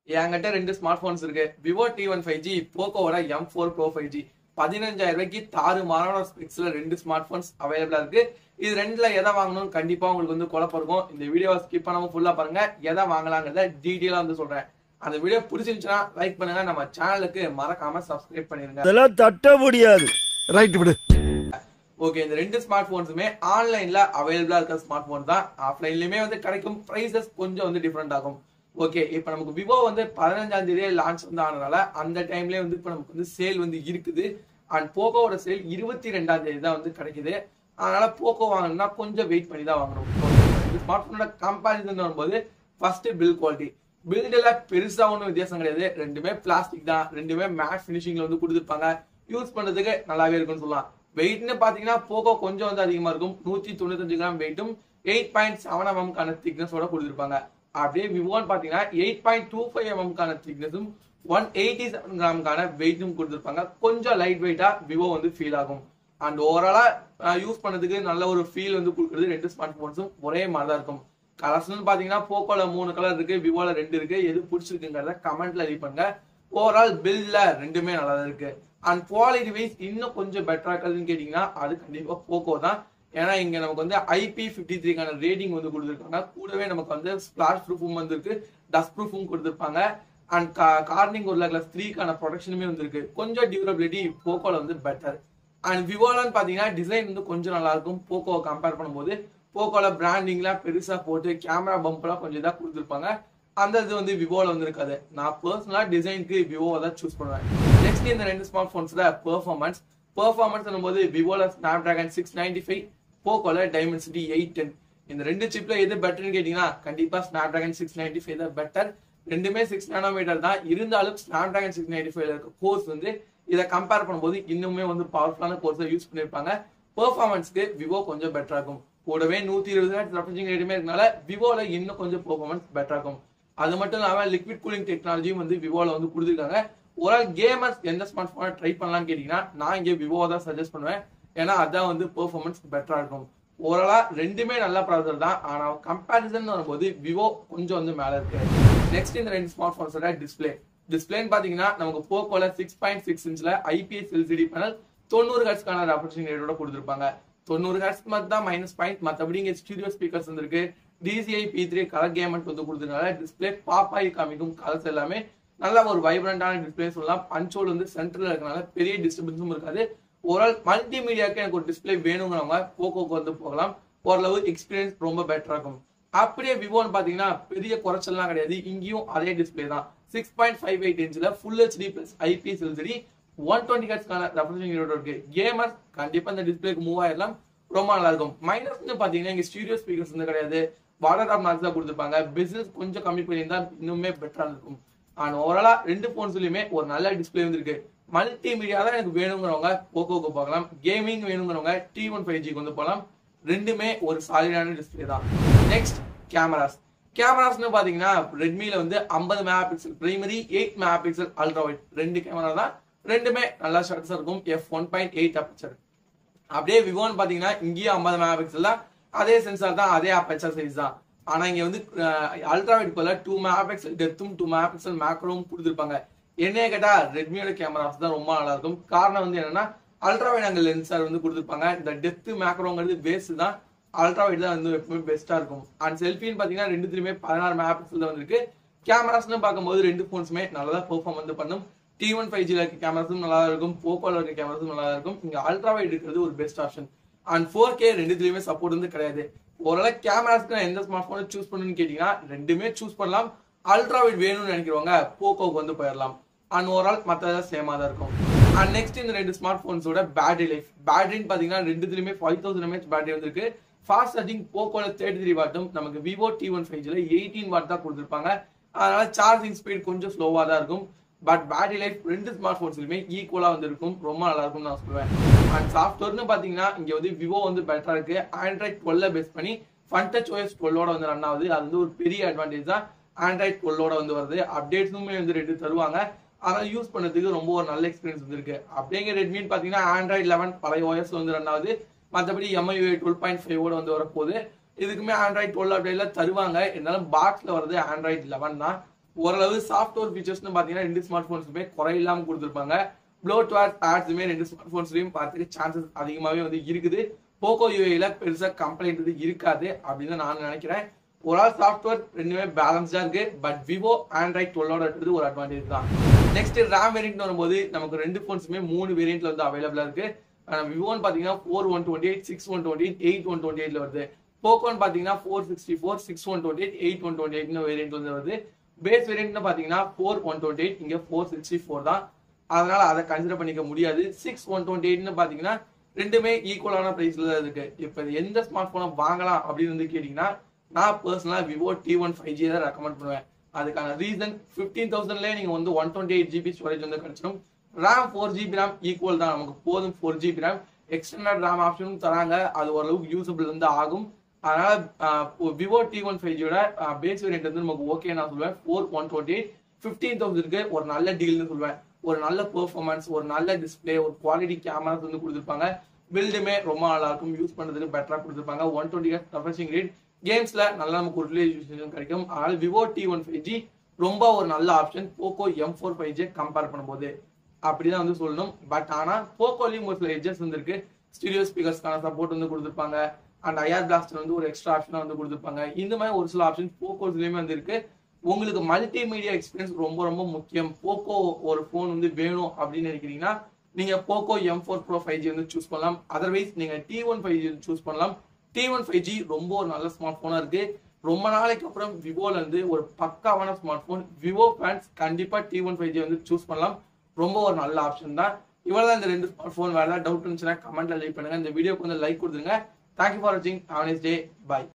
என்கிட்ட ரெண்டு smart phones இருக்கு Vivo T one five G போக்கோவோட M four pro five G பதினஞ்சாயிரம் ரூபாய்க்கு தாறு மாறான ஸ்பெக்ஸ்ல ரெண்டு ஸ்மார்ட் போன்ஸ் அவைலபிளா இருக்கு இது ரெண்டுல எதை வாங்கணும் கண்டிப்பா உங்களுக்கு வந்து குழப்பம் இருக்கும் இந்த வீடியோவை ஸ்கிப் பண்ணாம ஃபுல்லா பாருங்க எதை வாங்கலாங்கிறத டீட்டெயிலா வந்து சொல்றேன் அந்த வீடியோ பிடிச்சிருந்துச்சுன்னா லைக் பண்ணுங்க நம்ம சேனலுக்கு மறக்காம சப்ஸ்கிரைப் பண்ணிருங்க அதெல்லாம் தட்ட முடியாது ரைட் விடு ஓகே இந்த ரெண்டு ஸ்மார்ட் போன்ஸுமே ஆன்லைன்ல அவைலபிளா இருக்க ஸ்மார்ட் போன் தான் ஆஃப்லைன்லயுமே வந்து கிடைக்கும் பிரைசஸ் கொஞ்சம் வந்து டிஃப்ரெண்ட் ஆகும் ஓகே இப்போ நமக்கு விவோ வந்து பதினஞ்சாம் தேதியே லான்ச் வந்து ஆனதால அந்த டைம்லயே வந்து இப்போ நமக்கு வந்து சேல் வந்து இருக்குது அண்ட் போக்கோவோட சேல் இருபத்தி ரெண்டாம் தேதி தான் வந்து கிடைக்குது அதனால போக்கோ வாங்கணும்னா கொஞ்சம் வெயிட் பண்ணி தான் வாங்கணும் இந்த ஸ்மார்ட் போனோட கம்பேரிசன் வரும்போது ஃபர்ஸ்ட் பில் குவாலிட்டி பில்டுல பெருசா ஒன்றும் வித்தியாசம் கிடையாது ரெண்டுமே பிளாஸ்டிக் தான் ரெண்டுமே மேட் ஃபினிஷிங்ல வந்து கொடுத்துருப்பாங்க யூஸ் பண்றதுக்கு நல்லாவே இருக்கும்னு சொல்லலாம் வெயிட்னு பாத்தீங்கன்னா போகோ கொஞ்சம் வந்து அதிகமா இருக்கும் நூத்தி தொண்ணூத்தஞ்சு கிராம் வெயிட்டும் எயிட் பாயிண்ட் செவன் எம்எம்கான திக்னஸோட கொடுத்துருப்பாங்க அப்படியே விவோன்னு பாத்தீங்கன்னா எயிட் பாயிண்ட் டூ ஃபைவ் எம்எம்கான திக்னஸும் ஒன் எயிட்டி செவன் கிராம்கான வெயிட்டும் கொடுத்துருப்பாங்க கொஞ்சம் லைட் வெயிட்டா விவோ வந்து ஃபீல் ஆகும் அண்ட் ஓவராலா யூஸ் பண்ணதுக்கு நல்ல ஒரு ஃபீல் வந்து கொடுக்குறது ரெண்டு ஸ்மார்ட் போன்ஸும் ஒரே மாதிரி தான் இருக்கும் கலர்ஸ்னு பாத்தீங்கன்னா போக்கோல மூணு கலர் இருக்கு விவோல ரெண்டு இருக்கு எது பிடிச்சிருக்குங்கிறத கமெண்ட்ல லீவ் பண்ணுங்க ஓவரால் பில்ல ரெண்டுமே நல்லா தான் இருக்கு அண்ட் குவாலிட்டி வைஸ் இன்னும் கொஞ்சம் பெட்டரா இருக்குதுன்னு கேட்டீங்கன்னா அது கண்டிப்பா போக்கோ தான் ஏன்னா இங்க நமக்கு வந்து ஐபி பிப்டி த்ரீக்கான ரேட்டிங் வந்து கொடுத்துருக்காங்க கூடவே நமக்கு வந்து ஸ்பிளாஷ் ப்ரூஃபும் வந்திருக்கு டஸ்ட் ப்ரூஃபும் கொடுத்துருப்பாங்க அண்ட் கார்னிங் ஒரு கிளாஸ் த்ரீக்கான ப்ரொடக்ஷனுமே வந்திருக்கு கொஞ்சம் டியூரபிலிட்டி போக்கோல வந்து பெட்டர் அண்ட் விவோலான்னு பாத்தீங்கன்னா டிசைன் வந்து கொஞ்சம் நல்லா இருக்கும் போக்கோவை கம்பேர் பண்ணும்போது போக்கோல பிராண்டிங்லாம் பெருசா போட்டு கேமரா பம்ப்லாம் கொஞ்சம் இதாக கொடுத்துருப்பாங்க அந்த இது வந்து விவோல வந்து இருக்காது நான் பர்சனலா டிசைனுக்கு விவோவை தான் சூஸ் பண்ணுவேன் நெக்ஸ்ட் இந்த ரெண்டு ஸ்மார்ட் போன்ஸ்ல பெர்ஃபார்மன்ஸ் பெர்ஃபார்மன்ஸ் போது விவோல Snapdragon six ninety five போக்கோல டைமென்சிட்டி எயிட் டென் இந்த ரெண்டு சிப்ல எது பெட்டர்னு கேட்டீங்கன்னா கண்டிப்பா Snapdragon six ninety five தான் பெட்டர் ரெண்டுமே சிக்ஸ் நானோமீட்டர் தான் இருந்தாலும் ஸ்னாப் டிராகன் சிக்ஸ் நைன்டி ஃபைவ்ல இருக்க கோர்ஸ் வந்து இதை கம்பேர் பண்ணும்போது இன்னுமே வந்து பவர்ஃபுல்லான கோர்ஸை யூஸ் பண்ணியிருப்பாங்க பெர்ஃபார்மன்ஸ்க்கு விவோ கொஞ்சம் பெட்டரா இருக்கும் கூடவே நூத்தி இருபது ஹெர்ட்ஸ் ரெஃப்ரிஜிங் ரேட்டுமே இருக்கனால விவோல இன்னும் கொஞ்சம் பெர்ஃபார்மன்ஸ் பெட்டரா இருக்கும் அது மட்டும் இல்லாம லிக்விட் கூலிங் டெக்னாலஜியும் வந்து விவோல வந்து கொடுத்துருக்காங்க ஒரு கேமர்ஸ் எந்த ஸ்மார்ட் போனை ட்ரை பண்ணலாம்னு கேட்டீங்கன்னா நான் இங்கே விவோவை தான் சஜஸ்ட் பண்ணுவேன் ஏன்னா அதான் வந்து பெர்ஃபார்மன்ஸ் பெட்டரா இருக்கும் ஓவராலா ரெண்டுமே நல்ல ப்ராசர் தான் ஆனா கம்பேரிசன் வரும்போது விவோ கொஞ்சம் வந்து மேல இருக்கு நெக்ஸ்ட் இந்த ரெண்டு ஸ்மார்ட் போன்ஸோட டிஸ்பிளே டிஸ்பிளேன்னு பாத்தீங்கன்னா நமக்கு போக்கோல சிக்ஸ் பாயிண்ட் சிக்ஸ் இன்ச்ல ஐபிஎஸ் எல்சிடி பேனல் தொண்ணூறு ஹர்ட்ஸ்க்கான ரெஃப்ரெஷிங் ரேட்டோட கொடுத்துருப்பாங்க தொண்ணூறு ஹர்ட்ஸ் மட்டும் தான் மைனஸ் பாயிண்ட் மற்றபடி இங்க ஸ்டூடியோ ஸ்பீக்கர்ஸ் வந்துருக்கு DCI P three colour gamut வந்து கொடுத்துருக்காங்க டிஸ்பிளே பாப்பாய் காமிக்கும் கலர்ஸ் எல்லாமே நல்ல ஒரு வைப்ரண்டான டிஸ்பிளே சொல்லலாம் பஞ்சோல் வந்து சென்டர்ல இருக்கனால பெரிய டிஸ்டர்பன்ஸும் இருக்காது ஓவரால் மல்டிமீடியாக்கு எனக்கு ஒரு டிஸ்பிளே வேணுங்கிறவங்க போக்கோக்கு வந்து போகலாம் ஓரளவு எக்ஸ்பீரியன்ஸ் ரொம்ப பெட்டரா இருக்கும் அப்படியே விவோன்னு பாத்தீங்கன்னா பெரிய குறைச்சல்லாம் கிடையாது இங்கேயும் அதே டிஸ்பிளே தான் சிக்ஸ் பாயிண்ட் ஃபைவ் எயிட் இன்ச்ல full HD plus IPS LCD one twenty ஹெட்ஸ்க்கான ரெஃப்ரிஜிங் இருக்கு கேமர் கண்டிப்பா இந்த டிஸ்பிளேக்கு மூவ் ஆயிடலாம் ரொம்ப நல்லா இருக்கும் மைனஸ்னு பாத்தீங்கன்னா இங்க ஸ்டூடியோ ஸ்பீக்கர்ஸ் வந்து கிடையாது வாட்டர் டாப் நாட்ஸ் தான் கொடுத்துருப்பாங்க பிசினஸ் கொஞ்சம் கம்மி பண்ணியிருந்தா இன்னுமே பெட்டரா இருக்கும் அண்ட் ஓவராலா ரெண்டு போன்ஸ்லயுமே ஒரு நல்ல டிஸ்பிளே வந்துருக்கு மல்டி மீடியா தான் எனக்கு வேணுங்கிறவங்க போக்கோக்கு பார்க்கலாம் கேமிங் வேணுங்கிறவங்க டி ஒன் ஃபைவ் ஜிக்கு வந்து போகலாம் ரெண்டுமே ஒரு சாலிடான டிஸ்பிளே தான் நெக்ஸ்ட் கேமராஸ் கேமராஸ்னு பாத்தீங்கன்னா ரெட்மில வந்து ஐம்பது megapixel primary eight megapixel ultra wide ரெண்டு கேமரா தான் ரெண்டுமே நல்லா ஷார்ட்ஸா இருக்கும் F one point eight aperture அப்படியே விவோன்னு பாத்தீங்கன்னா இங்கேயும் ஐம்பது மெகா பிக்சல் தான் அதே சென்சார் தான் அதே அப்பச்சர் சைஸ் தான் ஆனா இங்க வந்து அல்ட்ரா வைட் போல டூ மெகா பிக்சல் டெத்தும் டூ மெகா பிக்சல் மேக்ரோவும் கொடுத்துருப்பாங்க என்னைய கேட்டா ரெட்மியோட கேமராஸ் தான் ரொம்ப நல்லா இருக்கும் காரணம் வந்து என்னன்னா அல்ட்ரா வைட் ஆங்கிள் லென்சார் வந்து கொடுத்துருப்பாங்க இந்த டெத்து மேக்ரோங்கிறது வேஸ்ட் தான் அல்ட்ரா வைட் தான் வந்து எப்பவுமே பெஸ்டா இருக்கும் அண்ட் செல்ஃபின்னு பாத்தீங்கன்னா ரெண்டுத்துலயுமே பதினாறு மெகா பிக்சல் தான் வந்திருக்கு கேமராஸ்னு பார்க்கும்போது ரெண்டு போன்ஸுமே நல்லா பெர்ஃபார்ம் வந்து பண்ணும் டி ஒன் ஃபைவ் ஜில இருக்க கேமராஸும் நல்லா இருக்கும் போக்கோல இருக்க கேமராஸும் நல்லா இருக்கும் இங்க அல்ட்ரா வைட் இருக்கிறது ஒரு best option and four K ரெண்டுத்துலயுமே சப்போர்ட் வந்து கிடையாது ஓரளவு கேமராஸ்க்கு நான் எந்த ஸ்மார்ட் போனை சூஸ் பண்ணணும்னு கேட்டீங்கன்னா ரெண்டுமே சூஸ் பண்ணலாம் அல்ட்ரா வைட் வேணும்னு நினைக்கிறவங்க போக்கோக்கு வந்து போயிடலாம் அண்ட் ஓவரால் மற்ற சேமா தான் இருக்கும் அண்ட் நெக்ஸ்ட் இந்த ரெண்டு ஸ்மார்ட் போன்ஸோட பேட்டரி லைஃப் பேட்டரின்னு பாத்தீங்கன்னா ரெண்டுத்துலயுமே ஃபைவ் தௌசண்ட் எம்ஏஹெச் பேட்டரி வந்திருக்கு ஃபாஸ்ட் சார்ஜிங் போக்கோல தேர்ட்டி த்ரீ வாட்டும் நமக்கு விவோ டி ஒன் ஃபைவ் ஜில எயிட்டீன் வாட் தான் கொடுத்துருப்பாங்க அதனால சார்ஜிங் ஸ்பீட் கொஞ்சம் ஸ்லோவா தான் இருக்கும் பட் பேட்டரி லைஃப் ரெண்டு ஸ்மார்ட் போன்ஸ்லுமே ஈக்குவலா வந்து இருக்கும் ரொம்ப நல்லா இருக்கும் நான் சொல்லுவேன் அண்ட் சாஃப்ட்வேர்னு பாத்தீங்கன்னா இங்க வந்து விவோ வந்து பெட்டரா இருக்கு ஆண்ட்ராய்ட் டுவெல்ல பேஸ் பண்ணி ஃபன் டச் ஓஎஸ் டுவெல்லோட வந்து ரன் ஆகுது அது வந்து ஒரு பெரிய அட்வான்டேஜ் தான் ஆண்ட்ராய்ட் டுவெல்லோட வந்து வருது அப்டேட்ஸுமே வந்து ரெண்டு தருவாங்க அதனால யூஸ் பண்ணதுக்கு ரொம்ப ஒரு நல்ல எக்ஸ்பீரியன்ஸ் வந்துருக்கு அப்படிங்க ரெட்மின்னு பாத்தீங்கன்னா ஆண்ட்ராய்ட் லெவன் பழைய ஓஎஸ் வந்து ரன் ஆகுது மற்றபடி எம்ஐ டுவெல் பாயிண்ட் ஃபைவோட வந்து வரப்போகுது இதுக்குமே ஆண்ட்ராய்ட் டுவெல் அப்டேட்ல தருவாங்க இருந்தாலும் பாக்ஸ்ல வர்றது ஆண்ட்ராய்ட் லெவன் தான் ஓரளவு சாஃப்ட்வேர் ஃபீச்சர்ஸ்னு பாத்தீங்கன்னா ரெண்டு ஸ்மார்ட் போன்ஸுமே குறையில்லாம கொடுத்துருப்பாங்க ப்ளோட்வேர் ஆட்ஸுமே ரெண்டு ஸ்மார்ட் போன்ஸ்லயும் பார்த்துக்க சான்சஸ் அதிகமாவே வந்து இருக்குது போக்கோ யூஏல பெருசா கம்ப்ளைண்ட் வந்து இருக்காது அப்படின்னு நான் நினைக்கிறேன் ஒரு ஆள் சாஃப்ட்வேர் ரெண்டுமே பேலன்ஸ்டா இருக்கு பட் விவோ ஆண்ட்ராய்ட் டுவெல்லோட இருக்கிறது ஒரு அட்வான்டேஜ் தான் நெக்ஸ்ட் ரேம் வேரியன்ட் வரும்போது நமக்கு ரெண்டு போன்ஸுமே மூணு வேரியன்ட்ல வந்து அவைலபிளா இருக்கு விவோன்னு பாத்தீங்கன்னா four one twenty eight six one twenty eight eight one twenty எயிட்ல வருது போக்கோன்னு பாத்தீங்கன்னா four sixty four six one twenty eight eight one twenty எயிட்னு வேரியன்ட் வந்து வருது பேஸ் வேரியன்ட்னு பாத்தீங்கன்னா ஃபோர் ஒன் டுவெண்ட்டி எயிட் இங்க ஃபோர் சிக்ஸ்டி ஃபோர் தான் அதனால அதை கன்சிடர் பண்ணிக்க முடியாது சிக்ஸ் ஒன் டுவெண்ட்டி எயிட்னு பாத்தீங்கன்னா ரெண்டுமே ஈக்குவலான பிரைஸ்ல தான் இருக்கு இப்போ எந்த ஸ்மார்ட் போனை வாங்கலாம் அப்படின்னு வந்து கேட்டீங்கன்னா நான் பர்சனலா Vivo T one five G தான் ரெக்கமெண்ட் பண்ணுவேன் அதுக்கான ரீசன் ஃபிஃப்டீன் தௌசண்ட்லேயே நீங்க வந்து one twenty eight GB storage வந்து கிடைச்சிடும் RAM four GB RAM equal தான் நமக்கு போதும் four GB RAM external RAM ஆப்ஷனும் தராங்க அது ஓரளவுக்கு யூசபிள் வந்து ஆகும் அதனால விவோ டி ஒன் ஃபைவ் ஜியோட பேஸ் வேரியன்ட் வந்து நமக்கு ஓகே நான் சொல்லுவேன் four one twenty eight fifteen தௌசண்ட்க்கு ஒரு நல்ல டீல்னு சொல்லுவேன் ஒரு நல்ல பெர்ஃபார்மன்ஸ் ஒரு நல்ல டிஸ்பிளே ஒரு குவாலிட்டி கேமராஸ் வந்து கொடுத்துருப்பாங்க பில்டுமே ரொம்ப நல்லா இருக்கும் யூஸ் பண்றதுக்கு பெட்டரா கொடுத்துருப்பாங்க ஒன் டுவெண்ட்டி ரெஃப்ரெஷிங் ரேட் கேம்ஸ்ல நல்லா நமக்கு ஒரு ரிலேஷன் கிடைக்கும் அதனால Vivo T one five G ரொம்ப ஒரு நல்ல option Poco M four five G compare பண்ணும்போது அப்படிதான் வந்து சொல்லணும் பட் ஆனா போக்கோலையும் ஒரு சில எட்ஜஸ் வந்துருக்கு ஸ்டீரியோ ஸ்பீக்கர்ஸ்க்கான சப்போர்ட் வந்து கொடுத்துருப்பாங்க அண்ட் ஐஆர் பிளாஸ்டர் வந்து ஒரு எக்ஸ்ட்ரா ஆப்ஷனா வந்து கொடுத்துருப்பாங்க இந்த மாதிரி ஒரு சில ஆப்ஷன் போக்கோஸ்லயுமே வந்து இருக்கு உங்களுக்கு மல்டிமீடியா எக்ஸ்பீரியன்ஸ் ரொம்ப ரொம்ப முக்கியம் போக்கோ ஒரு ஃபோன் வந்து வேணும் அப்படின்னு நினைக்கிறீங்கன்னா நீங்க Poco M four pro five G வந்து சூஸ் பண்ணலாம் அதர்வைஸ் நீங்க T one five G choose பண்ணலாம் டி ஒன் ஃபைவ் ஜி ரொம்ப ஒரு நல்ல ஸ்மார்ட் போனா இருக்கு ரொம்ப நாளைக்கு அப்புறம் விவோல இருந்து ஒரு பக்காவான ஸ்மார்ட் போன் விவோ ஃபேன்ஸ் கண்டிப்பா டி ஒன் ஃபைவ் ஜி வந்து சூஸ் பண்ணலாம் ரொம்ப ஒரு நல்ல ஆப்ஷன் தான் இவ்வளவுதான் இந்த ரெண்டு ஸ்மார்ட் போன் வேற ஏதாவது டவுட் இருந்துச்சுன்னா கமெண்ட்ல லைக் பண்ணுங்க இந்த வீடியோக்கு வந்து லைக் கொடுத்துருங்க தேங்க்யூ ஃபார் வாட்சிங் ஹாவ் நைஸ் டே பை